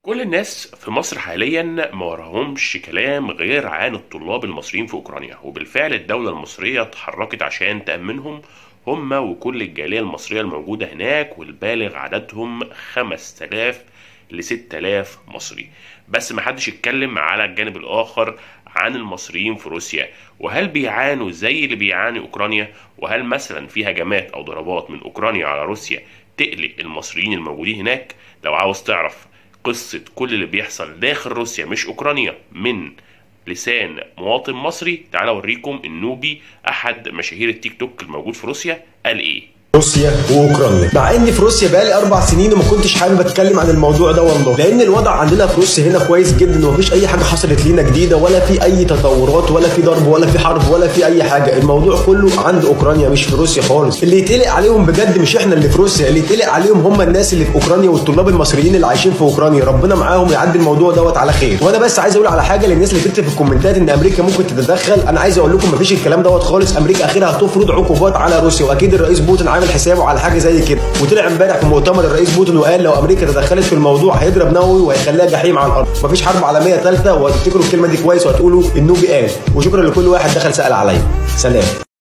كل الناس في مصر حاليا ما وراهمش كلام غير عن الطلاب المصريين في اوكرانيا وبالفعل الدولة المصرية اتحركت عشان تأمنهم هم وكل الجالية المصرية الموجودة هناك والبالغ عددهم 5000 ل 6000 مصري بس ما حدش اتكلم على الجانب الآخر عن المصريين في روسيا وهل بيعانوا زي اللي بيعاني أوكرانيا وهل مثلا في هجمات أو ضربات من أوكرانيا على روسيا تقلق المصريين الموجودين هناك لو عاوز تعرف قصة كل اللي بيحصل داخل روسيا مش أوكرانيا من لسان مواطن مصري تعال أوريكم النوبي أحد مشاهير التيك توك الموجود في روسيا قال إيه روسيا واوكرانيا مع اني في روسيا بقالي اربع سنين وما كنتش حابب اتكلم عن الموضوع ده والله لان الوضع عندنا في روسيا هنا كويس جدا ومفيش اي حاجه حصلت لينا جديده ولا في اي تطورات ولا في ضرب ولا في حرب ولا في اي حاجه الموضوع كله عند اوكرانيا مش في روسيا خالص اللي يتقلق عليهم بجد مش احنا اللي في روسيا اللي يتقلق عليهم هم الناس اللي في اوكرانيا والطلاب المصريين اللي عايشين في اوكرانيا ربنا معاهم يعدي الموضوع دوت على خير وانا بس عايز اقول على حاجه للناس اللي بتكتب في الكومنتات ان امريكا ممكن تتدخل انا عايز اقول لكم مفيش الكلام دوت خالص امريكا اخرها هتفرض عقوبات على روسيا واكيد الرئيس بوتين عامل حسابه على حاجه زي كده وطلع امبارح في مؤتمر الرئيس بوتين وقال لو امريكا تدخلت في الموضوع هيضرب نووي وهيخليها جحيم على الارض مفيش حرب عالميه ثالثه وهتفتكروا الكلمه دي كويس وهتقولوا النوبي قال وشكرا لكل واحد دخل سال عليا سلام